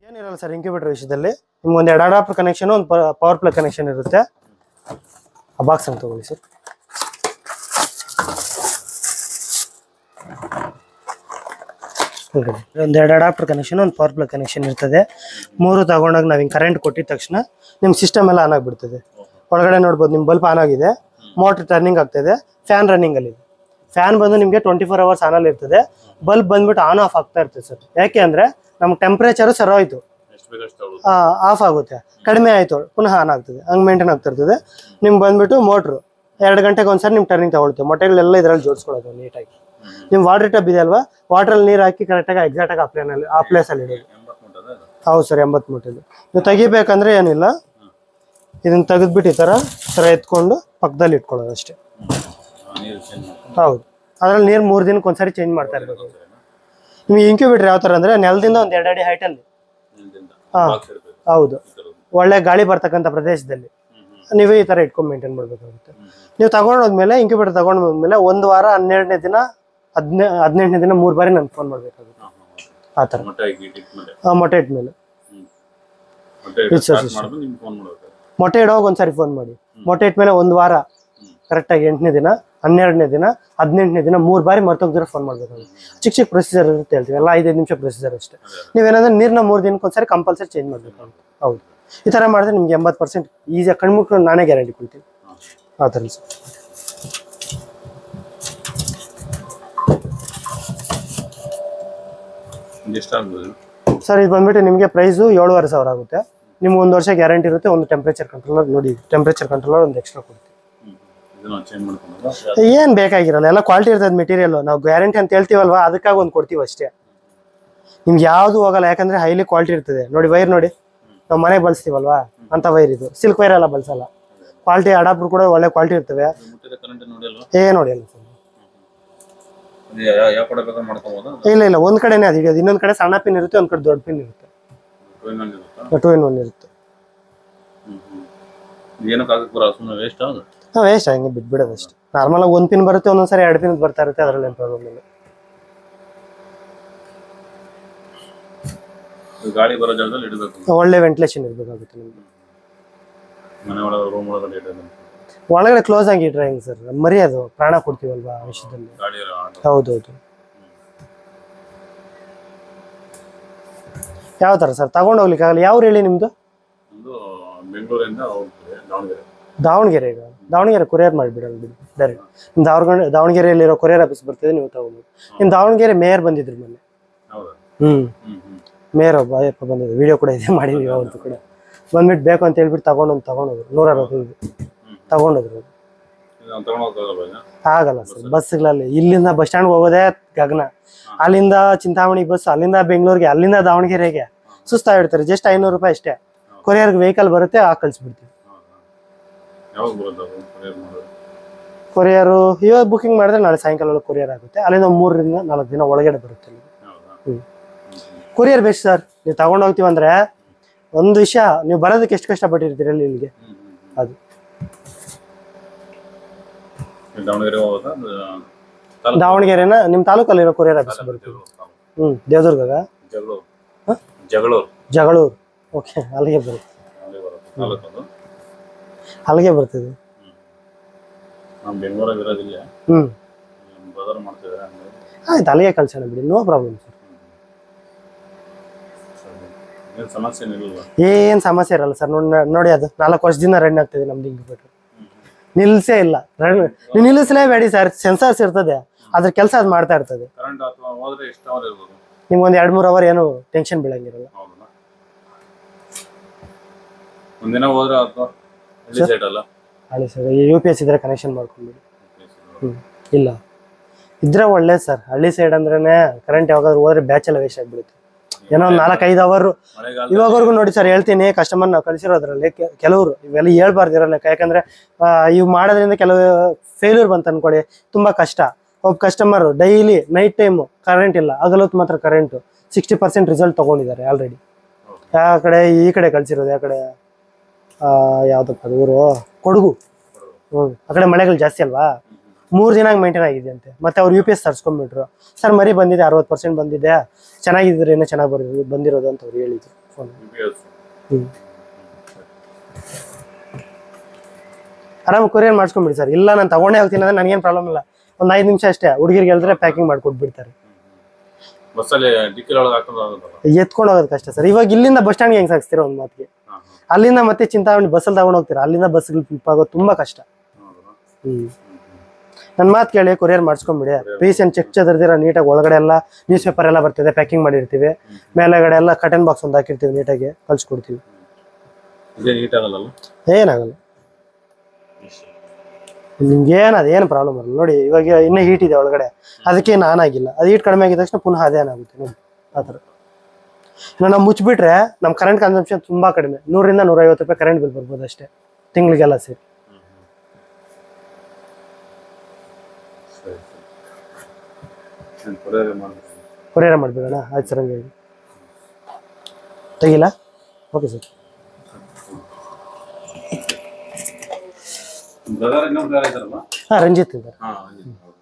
ಏನಿರಲ್ಲ sir incubator ವಿಷಯದಲ್ಲಿ ನಿಮ್ಗೆ ಒಂದು ಎರಡು ಅಡಾಪ್ಟರ್ ಕನೆಕ್ಷನ್ ಒಂದು ಪವರ್ ಪ್ಲಗ್ ಕನೆಕ್ಷನ್ ಇರುತ್ತೆ ಆ ಬಾಕ್ಸ್ ಅಂತ ತಗೊಳ್ಳಿ ಸರ್ ಒಂದು ಎರಡು ಅಡಾಪ್ಟರ್ ಕನೆಕ್ಷನ್ ಒಂದು ಪವರ್ ಪ್ಲಗ್ ಕನೆಕ್ಷನ್ ಇರ್ತದೆ ಮೂರು ತಗೊಂಡಾಗ ನಾವು ಹಿಂಗೆ ಕರೆಂಟ್ ಕೊಟ್ಟಿದ ತಕ್ಷಣ ನಿಮ್ಮ ಸಿಸ್ಟಮ್ ಎಲ್ಲ ಆನ್ ಆಗಿಬಿಡ್ತದೆ ಒಳಗಡೆ ನೋಡ್ಬೋದು ನಿಮ್ಮ ಬಲ್ಬ್ ಆನ್ ಆಗಿದೆ ಮೋಟ್ರ್ ಟರ್ನಿಂಗ್ ಆಗ್ತದೆ ಫ್ಯಾನ್ ರನ್ನಿಂಗ್ ಅಲ್ಲಿ ಫ್ಯಾನ್ ಬಂದು ನಿಮಗೆ ಟ್ವೆಂಟಿ ಫೋರ್ ಅವರ್ಸ್ ಆನಲ್ಲಿ ಇರ್ತದೆ ಬಲ್ಬ್ ಬಂದ್ಬಿಟ್ಟು ಆನ್ ಆಫ್ ಆಗ್ತಾ ಇರ್ತದೆ ಸರ್ ಯಾಕೆ ಅಂದ್ರೆ ನಮ್ಗೆ ಟೆಂಪ್ರೇಚರು ಸರ್ ಹೋಯ್ತು ಎಷ್ಟು ಬೇಕಷ್ಟು ತಗೊಳ್ಳೋದು ಆಫ್ ಆಗುತ್ತೆ ಕಡಿಮೆ ಆಯ್ತು ಪುನಃ ಆನ್ ಆಗ್ತದೆ ಹಂಗೆ ಮೇಂಟೈನ್ ಆಗ್ತಾ ಇರ್ತದೆ ನಿಮ್ಗೆ ಬಂದ್ಬಿಟ್ಟು ಮೋಟ್ರು ಎರಡು ಗಂಟೆಗೆ ಒಂದ್ಸರಿ ನಿಮ್ಮ ಟರ್ನಿಂಗ್ ತಗೊಳ್ತೀವಿ ಮೊಟ್ಟೆಗಳೆಲ್ಲ ಇದರಲ್ಲಿ ಜೋಡಿಸ್ಕೊಳ್ಳೋದು ನೀಟಾಗಿ ನಿಮ್ಮ ವಾಟರ್ ಟಬ್ ಇದೆ ಅಲ್ವಾ ವಾಟ್ರಲ್ಲಿ ನೀರು ಹಾಕಿ ಕರೆಕ್ಟಾಗಿ ಎಕ್ಸಾಕ್ಟಾಗಿ ಆ ಪ್ಲೇನಲ್ಲಿ ಆ ಪ್ಲೇಸಲ್ಲಿ ಇಡೋದು ಎಂಬತ್ತು ಮುಟ್ಟದ ಇದು ಹೌದು ಸರ್ ಎಂಬತ್ತು ಮೂಟೆದು ನೀವು ತೆಗಿಬೇಕಂದ್ರೆ ಏನಿಲ್ಲ ಇದನ್ನ ತೆಗೆದ್ಬಿಟ್ಟು ಈ ಥರ ಈ ಥರ ಎತ್ಕೊಂಡು ಪಕ್ಕದಲ್ಲಿ ಇಟ್ಕೊಳ್ಳೋದು ಅಷ್ಟೇ ಆ, ನೀರು ಚೇಂಜ್ ಮಾಡ್ಕೊಂಡು ಹೌದು ಅದ್ರಲ್ಲಿ ನೀರು ಮೂರು ದಿನಕ್ಕೆ ಒಂದ್ಸರಿ ಚೇಂಜ್ ಮಾಡ್ತಾ ಇರ್ಬೇಕು ಸರಿನಾ? ನಿಮಗೆ ಇಂಕ್ಯುಬೇಟರ್ ಯಾವ ಥರ ಅಂದರೆ ನೆಲದಿಂದ ಒಂದು ಎರಡು ಅಡಿ ಹೈಟಲ್ಲಿ ನಿಲ್ದಿಂದ ಹಾ. ಬಾಕ್ಸ್ ಇಡಬೇಕು ಹೌದು ಈ ಥರದ್ದು ಒಳ್ಳೆ ಗಾಳಿ ಬರ್ತಕ್ಕಂಥ ಪ್ರದೇಶದಲ್ಲಿ ಹ್ಮ್ ಹ್ಮ್ ನೀವೇ ಈ ಥರ ಇಟ್ಕೊಂಡು ಮೇಂಟೈನ್ ಮಾಡಬೇಕಾಗುತ್ತೆ ಹ್ಮ್ ನೀವು ತಗೊಂಡೋದ್ಮೇಲೆ ಇಂಕ್ಯುಬೇಟರ್ ತಗೊಂಡು ಹೋದ್ಮೇಲೆ ಒಂದು ವಾರ ಹನ್ನೆರಡನೇ ದಿನ ಹದಿನೇ ಹದಿನೆಂಟನೇ ದಿನ ಮೂರು ಬಾರಿ ನಾನು ಫೋನ್ ಮಾಡಬೇಕಾಗುತ್ತೆ ಹಾ, ಹಾ, ಹಾ. ಆ ಥರ ಮೊಟ್ಟೆ ಹಾಕಿ ಇಟ್ಮೇಲೆ ಆ, ಮೊಟ್ಟೆ ಇಟ್ಮೇಲೆ ಹ್ಮ್ ಮೊಟ್ಟೆ ಇದು ಸರ್ ಸ್ಟಾರ್ಟ್ ಮಾಡಿದ್ಮೇಲೆ ನಿಮ್ಗೆ ಫೋನ್ ಮಾಡ್ಬೇಕು ಮೊಟ್ಟೆ ಇಡೋವಾಗ ಒಂದ್ಸರಿ ಫೋನ್ ಮಾಡಿ ಮೊಟ್ಟೆ ಇಟ್ಮೇಲೆ ಒಂದು ವಾರ ಹ್ಮ್. ಕರೆಕ್ಟಾಗಿ ಎಂಟನೇ ದಿನ ಹನ್ನೆರಡನೇ ದಿನ ಹದಿನೆಂಟನೇ ದಿನ ಮೂರು ಬಾರಿ ಮರ್ತೋಗ್ದಿರೋ ಫೋನ್ ಮಾಡಬೇಕಾಗುತ್ತೆ ಚಿಕ್ಕ ಚಿಕ್ಕ ಪ್ರೊಸೀಜರ್ ಇರುತ್ತೆ ಹೇಳ್ತೀವಿ ಎಲ್ಲ ಐದೈದು ನಿಮಿಷ ಪ್ರೊಸೀಜರ್ ಅಷ್ಟೇ ನೀವೇನಂದ್ರೆ ನೀರನ್ನ ಮೂರು ದಿನಕ್ಕೆ ಒಂದ್ಸರಿ ಕಂಪಲ್ಸರಿ ಚೇಂಜ್ ಮಾಡಬೇಕಾಗುತ್ತೆ ಹೌದು ಈ ಥರ ಮಾಡಿದ್ರೆ ನಿಮ್ಗೆ ಎಂಬತ್ತು ಪರ್ಸೆಂಟ್ ಈಸಿಯಾಗಿ ಕಣ್ಮುಟ್ಟು ನಾನೇ ಗ್ಯಾರಂಟಿ ಕೊಡ್ತೀನಿ ಆ ಥರ ಸರ್ ಎಷ್ಟಾಗ್ಬೋದು ಸರ್ ಇದು ಬಂದ್ಬಿಟ್ಟು ನಿಮಗೆ ಪ್ರೈಸು ಏಳುವರೆ ಸಾವಿರ ಆಗುತ್ತೆ ನಿಮ್ಗೆ ಒಂದು ವರ್ಷ ಗ್ಯಾರಂಟಿ ಇರುತ್ತೆ ಒಂದು ಟೆಂಪ್ರೇಚರ್ ಕಂಟ್ರೋಲರ್ ನೋಡಿ ಟೆಂಪ್ರೇಚರ್ ಕಂಟ್ರೋಲರ್ ಒಂದು ಎಕ್ಸ್ಟ್ರಾ ಕೊಡ್ತೀವಿ ಹ್ಮ್ ಇದನ್ನ ಚೇಂಜ್ ಮಾಡ್ಕೊಂಡು ಏನು ಬೇಕಾಗಿರಲ್ಲ ಎಲ್ಲ ಕ್ವಾಲಿಟಿ ಇರ್ತದೆ ಮೆಟೀರಿಯಲ್ ನಾವು ಗ್ಯಾರಂಟಿ ಅಂತ ಹೇಳ್ತೀವಲ್ವಾ ಅದಕ್ಕಾಗಿ ಒಂದು ಕೊಡ್ತೀವಿ ಅಷ್ಟೇ ನಿಮ್ಗೆ ಯಾವುದು ಹೋಗಲ್ಲ ಯಾಕಂದ್ರೆ ಹೈಲಿ ಕ್ವಾಲಿಟಿ ಇರ್ತದೆ ನೋಡಿ ವೈರ್ ನೋಡಿ ನಾವು ಮನೆಗೆ ಬಳಸ್ತೀವಲ್ವಾ ಅಂತ ವೈರ್ ಇದು ಸಿಲ್ಕ್ ವೈರ್ ಎಲ್ಲ ಬಳಸಲ್ಲ ಕ್ವಾಲಿಟಿ ಅಡಾಪ್ಟರ್ ಕೂಡ ಒಳ್ಳೆ ಕ್ವಾಲಿಟಿ ಇರ್ತವೆ ಮುಟ್ಟಿದ ಕರೆಂಟ್ ನೋಡಿ ಅಲ್ವಾ ಏ ನೋಡಿ ಅಲ್ಲ ಸರ್ ಅದು ಯಾ- ಯಾವ ಕಡೆ ಬೇಕಾದ್ರೆ ಮಾಡ್ಕೊಬೋದಾ ಇಲ್ಲ ಇಲ್ಲ ಒಂದ್ ಕಡೆನೇ ಅದು ಹಿಡಿಯೋದು ಇನ್ನೊಂದ್ ಕಡೆ ಸಣ್ಣ ಪಿನ್ ಇರುತ್ತೆ ಒಂದ್ ಕಡೆ ದೊಡ್ಡ ಪಿನ್ ಇರುತ್ತೆ ಟ್ರೈನಲ್ಲಿ ಇರುತ್ತಾ ಟೂ ಇನ್ ಒನ್ ಇರುತ್ತೆ ಹ್ಮ್ ಹ್ಮ್ ಏನಕ್ಕೆ ಆಗಕ್ಕೆ ಬರೋ ಸುಮ್ಮನೆ ವೇಸ್ಟ್ ಆಗ ನಾವು ವೇಸ್ಟ್ ಹಂಗೆ ಬಿಟ್ಬಿಡೋದು ಅಷ್ಟೇ ನಾರ್ಮಲ್ ಆಗಿ ಒಂದ್ ಪಿನ್ ಬರುತ್ತೆ ಒಂದೊಂದ್ಸರಿ ಎರಡು ಪಿನ್ ಬರ್ತಾ ಇರುತ್ತೆ ಅದ್ರಲ್ಲಿ ಏನು ಪ್ರಾಬ್ಲಮ್ ಇಲ್ಲ ಗಾಳಿ ಬರೋ ಜಾಗದಲ್ಲಿ ಇಡಬೇಕು ಒಳ್ಳೆ ವೆಂಟಿಲೇಷನ್ ಇರಬೇಕಾಗುತ್ತೆ ನಿಮ್ಗೆ ಮನೆ ಒಳಗೆ ರೂಮ್ ಒಳಗಡೆ ಇಡೋದು ಒಳಗಡೆ ಕ್ಲೋಸ್ ಆಗಿ ಇಟ್ರೆ ಹೆಂಗ್ ಸರ್ ಮರಿ ಅದು ಪ್ರಾಣ ಕೊಡ್ತೀವಲ್ವಾ ಆ ವಿಷಯದಲ್ಲಿ ಗಾಳಿ ಇರೋ ಆಟ. ಹೌದೌದು ಯಾವ ಥರ ಸರ್ ತಗೊಂಡು ಹೋಗ್ಲಿಕ್ಕೆ ಆಗಲ್ಲ ಯಾವ ಹೇಳಿ ನಿಮ್ದು ಒಂದು ಬೆಂಗಳೂರಿಂದ ಹೋಗ್ತದೆ ದಾವಣಗೆರೆ ದಾವಣಗೆರೆ ಈಗ ದಾವಣಗೆರೆ ಕೊರಿಯರ್ ಮಾಡಿಬಿಡಲ್ಲ ಬಿಡಿ ಡೈರೆಕ್ಟ್ ನಿಮ್ಮ ದಾವಣಗೆರೆ ದಾವಣಗೆರೆಯಲ್ಲಿರೋ ಕೊರಿಯರ್ ಆಫೀಸ್ ಬರ್ತದೆ ನೀವು ತಗೊಂಡು ನಿಮ್ಮ ದಾವಣಗೆರೆ ಮೇಯರ್ ಬಂದಿದ್ರು ಮೊನ್ನೆ ಹೌದಾ ಹ್ಞೂ ಹ್ಮ್ ಹ್ಮ್ ಮೇಯರ್ ಒಬ್ಬ ಅಯ್ಯಪ್ಪ ಬಂದಿದ್ರು ವಿಡಿಯೋ ಕೂಡ ಇದೆ ಮಾಡಿದ್ವಿ ಅವ್ರದ್ದು ಕೂಡ ಬಂದ್ಬಿಟ್ಟು ಬೇಕು ಅಂತ ಹೇಳ್ಬಿಟ್ಟು ತಗೊಂಡು ತಗೊಂಡೋದ್ರು ನೂರ ಅರವತ್ತೈದು ತಗೊಂಡೋದ್ರು ಇದು ತಗೊಂಡೋಗಲ್ಲ ಈಗ ಆಗಲ್ಲ ಸರ್ ಬಸ್ಗಳಲ್ಲಿ ಇಲ್ಲಿಂದ ಬಸ್ ಸ್ಟ್ಯಾಂಡ್ಗೆ ಹೋಗೋದೇ ಗಗನ ಅಲ್ಲಿಂದ ಚಿಂತಾಮಣಿ ಬಸ್ ಅಲ್ಲಿಂದ ಬೆಂಗಳೂರಿಗೆ ಅಲ್ಲಿಂದ ದಾವಣಗೆರೆಗೆ ಸುಸ್ತಾಗಿಡ್ತಾರೆ ಜಸ್ಟ್ ಐನೂರು ರೂಪಾಯಿ ಅಷ್ಟೇ ಕೊರಿಯರ್ಗೆ ವೆಹಿಕಲ್ ಬರುತ್ತೆ ಆ ಕಳಿಸ್ಬಿಡ್ತೀವಿ ಹಾ, ಹಾ. ಯಾವಾಗ ಬರುತ್ತೆ ಅದು ಕೊರಿಯರ್ ಮಾಡೋದು ಕೊರಿಯರು ಇವಾಗ ಬುಕಿಂಗ್ ಮಾಡಿದ್ರೆ ನಾಳೆ ಸಾಯಂಕಾಲ ಕೊರಿಯರ್ ಆಗುತ್ತೆ ಅಲ್ಲಿಂದ ಮೂರರಿಂದ ನಾಲ್ಕು ದಿನ ಒಳಗಡೆ ಬರುತ್ತೆ ಅಲ್ಲಿಗೆ ಹೌದಾ ಹ್ಮ್. ಕೊರಿಯರ್ ಬೆಸ್ಟ್ ಸರ್ ನೀವು ತಗೊಂಡು ಹೋಗ್ತೀವಿ ಅಂದ್ರೆ ಒಂದು ವಿಷಯ ನೀವು ಬರೋದಕ್ಕೆ ಎಷ್ಟು ಕಷ್ಟಪಟ್ಟಿರ್ತೀರಿ ಅಲ್ಲಿ ಇಲ್ಲಿಗೆ ಹ್ಮ್ ಹ್ಮ್ ಹ್ಮ್. ಅದು ಇಲ್ಲಿ ದಾವಣಗೆರೆ ಹೋಗೋದಾ ಅದು ತಾಲೂಕು ದಾವಣಗೆರೆನ ನಿಮ್ಮ ತಾಲೂಕಲ್ಲಿರೋ ಕೊರಿಯರ್ ಆಫೀಸ್ ಬರುತ್ತೆ ಜಗಳೂರು ತಾಲೂಕು. ಹ್ಞೂ ದೇವದುರ್ಗಗ ಜಗಳೂರು ಹ? ಜಗಳೂರು ಜಗಳೂರು ಓಕೆ ಅಲ್ಲಿಗೆ ಬರುತ್ತೆ ಅಲ್ಲಿ ಬರುತ್ತೆ ತಾಲೂಕು ಅದು ಅಲ್ಲಿಗೆ ಬರ್ತದೆ ನಮ್ಮ ಬೆಂಗಳೂರಲ್ಲಿ ಇರೋದಿಲ್ಲ ಹ್ಞೂ ಬ್ರದರ್ ಮಾಡ್ತಿದ್ದಾರೆ ಹಂಗಾಗಿ ಆಯ್ತು ಅಲ್ಲಿಗೆ ಕಳ್ಸೋಣ ಬಿಡಿ ನೋ ಪ್ರಾಬ್ಲಮ್ ಸರ್ ಏನು ಸಮಸ್ಯೆ ಏನಿಲ್ಲ ಏನು ಸಮಸ್ಯೆ ಇರಲ್ಲ ಸರ್ ನೋಡಿ ನೋಡಿ ಅದು ನಾಲ್ಕು ವರ್ಷದಿಂದ ರನ್ ಆಗ್ತದೆ ನಮ್ದು ಇಂಕ್ಯುಬೇಟರ್ ನಿಲ್ಸೇ ಇಲ್ಲ ರನ್ ನೀವು ನಿಲ್ಲಿಸಲೇಬೇಡಿ ಸರ್ ಸೆನ್ಸಾರ್ಸ್ ಇರ್ತದೆ ಅದ್ರ ಕೆಲಸ ಅದು ಮಾಡ್ತಾ ಇರ್ತದೆ ಕರೆಂಟ್ ಅಥವಾ ಹೋದ್ರೆ ಎಷ್ಟು ಅವರ್ ಇರ್ಬೋದು ನಿಮ್ಗೆ ಒಂದು ಎರಡು ಮೂರು ಅವರ್ ಏನು ಟೆನ್ಷನ್ ಬೀಳಂಗಿರಲ್ಲ ಹೌದಾ ಒಂದಿನ ಹೋದ್ರೆ ಅಥವಾ ಹಳ್ಳಿ ಸೈಡ್ ಅಲ್ಲ ಹಳಿ ಸರ್ ಯು ಪಿ ಎಸ್ ಇದ್ರೆ ಕನೆಕ್ಷನ್ ಮಾಡ್ಕೊಂಡ್ಬಿಡಿ ಹ್ಞೂ ಇಲ್ಲ ಇದ್ರೆ ಒಳ್ಳೇದು ಸರ್ ಹಳ್ಳಿ ಸೈಡ್ ಅಂದ್ರೇನೆ ಕರೆಂಟ್ ಯಾವಾಗಾದ್ರೂ ಹೋದ್ರೆ ಬ್ಯಾಚ್ ಎಲ್ಲ ವೇಸ್ಟ್ ಆಗ್ಬಿಡುತ್ತೆ ಏನೋ ಒಂದು ನಾಲ್ಕೈದು ಅವರು ಮಳೆಗಾಲ ಇವಾಗವರೆಗೂ ನೋಡಿ ಸರ್ ಹೇಳ್ತೀನಿ ಕಸ್ಟಮರ್ ನಾವು ಕಳಿಸಿರೋದ್ರಲ್ಲಿ ಕೆ- ಕೆಲವರು ಇವೆಲ್ಲ ಹೇಳ್ಬಾರ್ದು ಇರಲ್ಲ ಯಾಕಂದ್ರೆ ಆ, ಇವು ಮಾಡೋದ್ರಿಂದ ಕೆಲವು ಫೇಲ್ಯೂರ್ ಬಂತ ಅನ್ಕೊಳ್ಳಿ ತುಂಬಾ ಕಷ್ಟ ಒಬ್ಬ customer daily night time current ಇಲ್ಲ ಹಗಲೊತ್ತು ಮಾತ್ರ ಕರೆಂಟು ಸಿಕ್ಸ್ಟಿ ಪರ್ಸೆಂಟ್ ರಿಸಲ್ಟ್ ತಗೊಂಡಿದ್ದಾರೆ ಆಲ್ರೆಡಿ ಆ ಕಡೆ ಈ ಕಡೆ ಕಳ್ಸಿರೋದು ಯಾವ ಕಡೆ ಆ, ಯಾವ್ದಪ್ಪ ಅದು ಊರು ಕೊಡಗು ಹ್ಞೂ ಆ ಕಡೆ ಮಳೆಗಳು ಜಾಸ್ತಿ ಅಲ್ವಾ ಮೂರು ದಿನ ಮೇಂಟೈನ್ ಆಗಿದೆ ಅಂತೆ ಮತ್ತೆ ಅವ್ರು ಯು ಪಿ ಎಸ್ ತರ್ಸ್ಕೊಂಡ್ಬಿಟ್ರು ಸರ್ ಮರಿ ಬಂದಿದೆ ಅರವತ್ತು ಪರ್ಸೆಂಟ್ ಬಂದಿದೆ ಚೆನ್ನಾಗಿದ್ರೆ ಏನೋ ಚೆನ್ನಾಗಿ ಬರೋದು ಬಂದಿರೋದು ಅಂತ ಅವ್ರು ಹೇಳಿದ್ರು ಫೋನ್ ಯು ಪಿ ಎಸ್ ಹ್ಮ್ ಆರಾಮ್ ಕೊರಿಯರ್ ಮಾಡಿಸ್ಕೊಂಬಿಡಿ ಸರ್ ಇಲ್ಲ ನಾನು ತಗೊಂಡೇ ಹೋಗ್ತೀನಿ ಅಂದ್ರೆ ನನಗೇನು ಪ್ರಾಬ್ಲಮ್ ಇಲ್ಲ ಒಂದು ಐದು ನಿಮಿಷ ಅಷ್ಟೇ ಹುಡುಗಿರಿಗೆ ಹೇಳಿದ್ರೆ ಪ್ಯಾಕಿಂಗ್ ಮಾಡ್ಕೊಟ್ಬಿಡ್ತಾರೆ ಬಸ್ಸಲ್ಲಿ ಡಿಕ್ಕಿ ಒಳಗೆ ಹಾಕೊಂಡು ಆಗುತ್ತಲ್ಲ ಎತ್ಕೊಂಡು ಹೋಗೋದು ಕಷ್ಟ ಸರ್ ಇವಾಗ ಇಲ್ಲಿಂದ ಬಸ್ ಸ್ಟ್ಯಾಂಡ್ಗೆ ಹೆಂಗೆ ಸಾಗಿಸ್ತೀರಾ ಒಂದು ಮಾತಿಗೆ ಹಾಂ ಹಾಂ ಅಲ್ಲಿಂದ ಮತ್ತೆ ಚಿಂತಾಮಣಿ ಬಸ್ಸಲ್ಲಿ ತಗೊಂಡು ಹೋಗ್ತೀರಾ ಅಲ್ಲಿಂದ ಬಸ್ಗಳು ಫ್ಲಿಪ್ ಆಗೋದು ತುಂಬಾ ಕಷ್ಟ ಹೌದಾ ಹ್ಮ್ ನನ್ನ ಮಾತು ಕೇಳಿ ಕೊರಿಯರ್ ಮಾಡಿಸ್ಕೊಂಬಿಡಿ ಪೀಸ್ ಏನು ಚೆಕ್ ಚದರ್ದಿರ ನೀಟಾಗಿ ಒಳಗಡೆ ಎಲ್ಲ ನ್ಯೂಸ್ ಪೇಪರ್ ಎಲ್ಲ ಬರ್ತಿದೆ ಪ್ಯಾಕಿಂಗ್ ಮಾಡಿರ್ತೀವಿ ಮೇಲೆಗಡೆ ಎಲ್ಲ ಕಟನ್ ಬಾಕ್ಸ್ ಒಂದು ಹಾಕಿರ್ತೀವಿ ನೀಟಾಗಿ ಕಳ್ಸಿಕೊಡ್ತೀವಿ ಇದೇ ನೀಟ್ ಆಗಲ್ಲ ಏನಾಗಲ್ಲ ನಿಮ್ಗೆ ಏನು ಅದೇನು ಪ್ರಾಬ್ಲಮ್ ಬರಲ್ಲ ನೋಡಿ ಇವಾಗ ಇನ್ನೂ ಹೀಟ್ ಇದೆ ಒಳಗಡೆ ಅದಕ್ಕೆ ಏನು ಆನ್ ಆಗಿಲ್ಲ ಅದು ಹೀಟ್ ಕಡಿಮೆ ಆಗಿದ ತಕ್ಷಣ ಪುನಃ ಅದೇ ಆನ್ ಆಗುತ್ತೆ ನೋಡಿ ಆ ಥರ ಇನ್ನು ನಾವು ಮುಚ್ಚಿಬಿಟ್ರೆ ನಮ್ಮ ಕರೆಂಟ್ ಕನ್ಸಂಪ್ಷನ್ ತುಂಬಾ ಕಡಿಮೆ ನೂರಿಂದ ನೂರೈವತ್ತು ರೂಪಾಯಿ ಕರೆಂಟ್ ಬಿಲ್ ಬರ್ಬೋದು ಅಷ್ಟೇ ತಿಂಗಳಿಗೆಲ್ಲ ಸೇರಿ ಸರಿ ಸರಿ ನಾನು ಕೊರಿಯರ್ ಮಾಡ್ತೀನಿ ಕೊರಿಯರ್ ಮಾಡಿಬಿಡೋಣ ಆಯ್ತು ಸರ್ ಹಂಗೆ ತೆಗಿಲ್ಲ ಓಕೆ ಸರ್ ಬ್ರದರ್ ಇನ್ನೊಬ್ರು ಯಾರು ಇದ್ದಾರಲ್ಲ ಹಾಂ ರಂಜಿತ್ ಇದ್ದಾರೆ ಹಾಂ